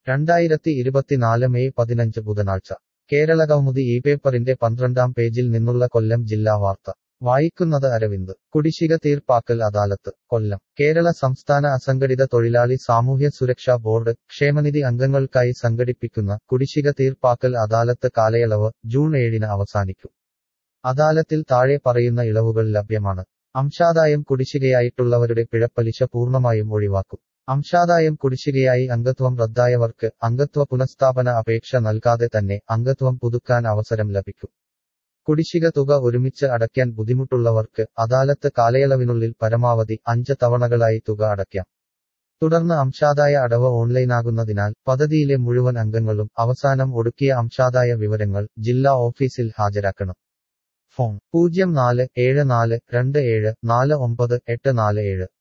രണ്ടായിരത്തി ഇരുപത്തിനാല് മെയ് പതിനഞ്ച് ബുധനാഴ്ച കേരള കൗമുദി ഈ പേപ്പറിന്റെ പന്ത്രണ്ടാം പേജിൽ നിന്നുള്ള കൊല്ലം ജില്ലാ വാർത്ത വായിക്കുന്നത് അരവിന്ദ് കുടിശ്ശിക തീർപ്പാക്കൽ അദാലത്ത് കൊല്ലം കേരള സംസ്ഥാന അസംഘടിത തൊഴിലാളി സാമൂഹ്യ സുരക്ഷാ ബോർഡ് ക്ഷേമനിധി അംഗങ്ങൾക്കായി സംഘടിപ്പിക്കുന്ന കുടിശ്ശിക തീർപ്പാക്കൽ അദാലത്ത് കാലയളവ് ജൂൺ ഏഴിന് അവസാനിക്കും അദാലത്തിൽ താഴെ പറയുന്ന ഇളവുകൾ ലഭ്യമാണ് അംശാദായം കുടിശ്ശികയായിട്ടുള്ളവരുടെ പിഴപ്പലിശ പൂർണ്ണമായും ഒഴിവാക്കും അംശാദായം കുടിശ്ശികയായി അംഗത്വം റദ്ദായവർക്ക് അംഗത്വ പുനഃസ്ഥാപന അപേക്ഷ നൽകാതെ തന്നെ അംഗത്വം പുതുക്കാൻ അവസരം ലഭിക്കും കുടിശ്ശിക തുക ഒരുമിച്ച് അടയ്ക്കാൻ ബുദ്ധിമുട്ടുള്ളവർക്ക് അദാലത്ത് കാലയളവിനുള്ളിൽ പരമാവധി അഞ്ച് തവണകളായി തുക അടയ്ക്കാം തുടർന്ന് അംശാദായ അടവ് ഓൺലൈനാകുന്നതിനാൽ പദ്ധതിയിലെ മുഴുവൻ അംഗങ്ങളും അവസാനം ഒടുക്കിയ അംശാദായ വിവരങ്ങൾ ജില്ലാ ഓഫീസിൽ ഹാജരാക്കണം ഫോൺ പൂജ്യം നാല് ഏഴ് നാല് രണ്ട് ഏഴ് നാല് ഒമ്പത് എട്ട് നാല് ഏഴ്